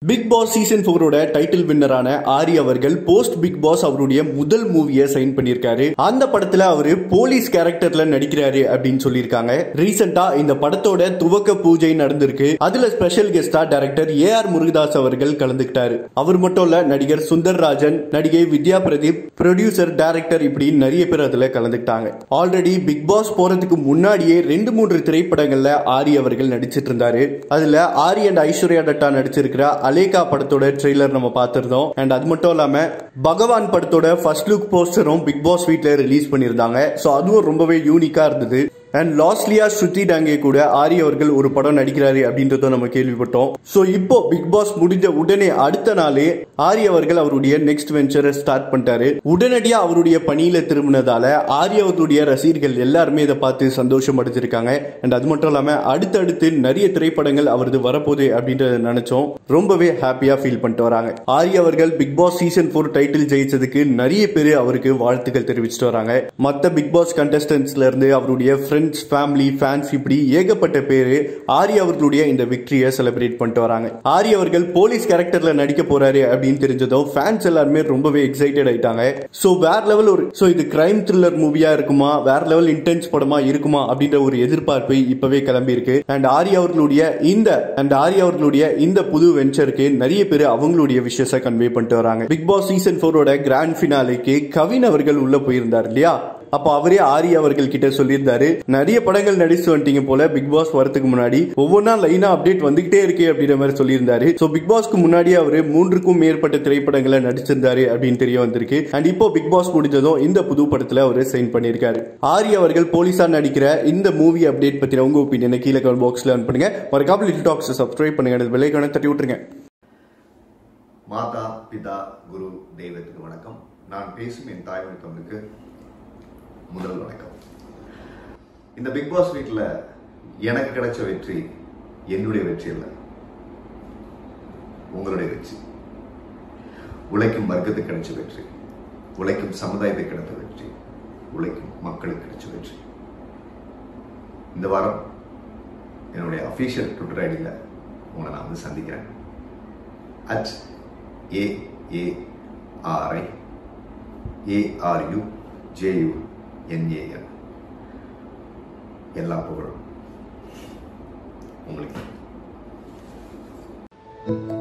big Boss season போரோட title வின்னரான ஆரி அவர்கள் போஸ்ட் பிக் பாஸ் அவருடைய முதல் மூவியை சைன் பண்ணியிருக்காரு அந்த படத்துல அவரு போலீஸ் கேரக்டர்ல நடிக்கிறாரு அப்படின்னு சொல்லியிருக்காங்க ரீசெண்டா இந்த படத்தோட துவக்க பூஜை நடந்திருக்கு அதுல ஸ்பெஷல் கெஸ்டா டைரக்டர் ஏ ஆர் முருகதாஸ் அவர்கள் கலந்துக்கிட்டாரு அவர் மட்டும் இல்ல நடிகர் சுந்தர் ராஜன் நடிகை வித்யா பிரதீப் ப்ரொடியூசர் டைரக்டர் இப்படி நிறைய பேர் அதுல கலந்துக்கிட்டாங்க ஆல்ரெடி பிக் பாஸ் போறதுக்கு முன்னாடியே ரெண்டு மூன்று திரைப்படங்கள்ல ஆரி அவர்கள் நடிச்சிட்டு இருந்தாரு அதுல ஆரி அண்ட் ஐஸ்வர்யா தட்டா நடிச்சிருக்கிற அலேகா படத்தோட ட்ரெய்லர் நம்ம பார்த்திருந்தோம் அண்ட் அது மட்டும் இல்லாம பகவான் படத்தோட ஃபர்ஸ்ட் லுக் போஸ்டரும் பிக் பாஸ் வீட்ல ரிலீஸ் பண்ணியிருந்தாங்க ஸோ அதுவும் ரொம்பவே யூனிக்கா இருந்தது அண்ட் லாஸ்ட்லியா ஸ்ருதி டாங்கே கூட ஆரி அவர்கள் ஒரு படம் நடிக்கிறாரு அப்படின்றத நம்ம கேள்விப்பட்டோம் ஸோ இப்போ பிக் பாஸ் முடிஞ்ச உடனே அடுத்த நாளே ஆரி அவர்கள் அவருடைய நெக்ஸ்ட் வெஞ்சரை ஸ்டார்ட் பண்ணிட்டாரு உடனடியா அவருடைய பணியில திரும்பினதால ஆரி அவர்களுடைய ரசிகர்கள் எல்லாருமே இதை பார்த்து சந்தோஷம் அடைஞ்சிருக்காங்க அண்ட் அது மட்டும் இல்லாம அடுத்தடுத்து நிறைய திரைப்படங்கள் அவரது வரப்போகுது அப்படின்றத நினைச்சோம் ரொம்பவே ஹாப்பியா ஃபீல் பண்ணிட்டு வராங்க ஆரி அவர்கள் Bigg Boss season four title ஜெயிச்சதுக்கு நிறைய பேர் அவருக்கு வாழ்த்துக்கள் தெரிவிச்சிட்டு வராங்க மற்ற பிக் பாஸ் கண்டஸ்டன்ஸ்ல இருந்து அவருடைய ஃப்ரெண்ட்ஸ் ஃபேமிலி ஃபேன்ஸ் இப்படி ஏகப்பட்ட பேரு ஆரி அவர்களுடைய இந்த விக்டரியை செலிப்ரேட் பண்ணிட்டு வராங்க ஆரி அவர்கள் போலீஸ் கேரக்டர்ல நடிக்க போறாரு அப்படின்னு தெரிஞ்சதும் ஃபேன்ஸ் எல்லாருமே ரொம்பவே எக்ஸைட்டட் ஆயிட்டாங்க ஸோ வேற லெவல் ஒரு ஸோ இது கிரைம் த்ரில்லர் மூவியா இருக்குமா வேற லெவல் இன்டென்ஸ் படமா இருக்குமா அப்படின்ற ஒரு எதிர்பார்ப்பு இப்பவே கிளம்பி இருக்கு அண்ட் ஆரி அவர்களுடைய இந்த அண்ட் ஆரி அவர்களுடைய இந்த புது வெஞ்சருக்கு நிறைய பேர் அவங்களுடைய விஷயத்தை கன்வே பண்ணிட்டு வராங்க பிக் பாஸ் சீசன் ஃபோரோட கிராண்ட் ஃபினாலேக்கு கவின் அவர்கள் உள்ள போயிருந்தார் இல்லையா அப்போ அவரே ஆரி அவர்கள் கிட்ட சொல்லியிருந்தாரு நிறைய படங்கள் நடிச்சு வந்துட்டீங்க போல பிக் பாஸ் வரதுக்கு முன்னாடி ஒவ்வொன்றா லைனா அப்டேட் வந்துகிட்டே இருக்கு அப்படின்ற மாதிரி சொல்லியிருந்தாரு ஸோ பிக் பாஸ்க்கு முன்னாடி அவரு மூன்றுக்கும் மேற்பட்ட திரைப்படங்களை நடிச்சிருந்தாரு அப்படின்னு தெரிய வந்திருக்கு அண்ட் இப்போ பிக் பாஸ் முடிஞ்சதும் இந்த புது படத்துல அவரு சைன் பண்ணியிருக்காரு ஆரி அவர்கள் போலீஸா நடிக்கிற இந்த மூவி அப்டேட் பத்தின உங்க ஒப்பீனியனை கீழே கமெண்ட் பாக்ஸ்ல பண்ணுங்க மறக்காம லிட்டில் டாக்ஸ் சப்ஸ்கிரைப் பண்ணுங்க விலைக்கான தட்டி விட்டுருங்க மாதா பிதா குரு தெய்வத்துக்கு வணக்கம் நான் பேசும் என் தாய்மொழி தமிழுக்கு முதல் வணக்கம் இந்த பிக் பாஸ் வீட்டில் எனக்கு கிடைச்ச வெற்றி என்னுடைய வெற்றி இல்லை உங்களுடைய வெற்றி உழைக்கும் வர்க்கத்துக்கு கிடைச்ச வெற்றி உழைக்கும் சமுதாயத்துக்கு கிடைத்த வெற்றி உழைக்கும் மக்களுக்கு கிடைச்ச வெற்றி இந்த வாரம் என்னுடைய அஃபீஷியல் ட்விட்டர் ஐடியில் உங்களை நான் வந்து சந்திக்கிறேன் at AARI ARU JU NAN எல்லா புகழும் உங்களுக்கு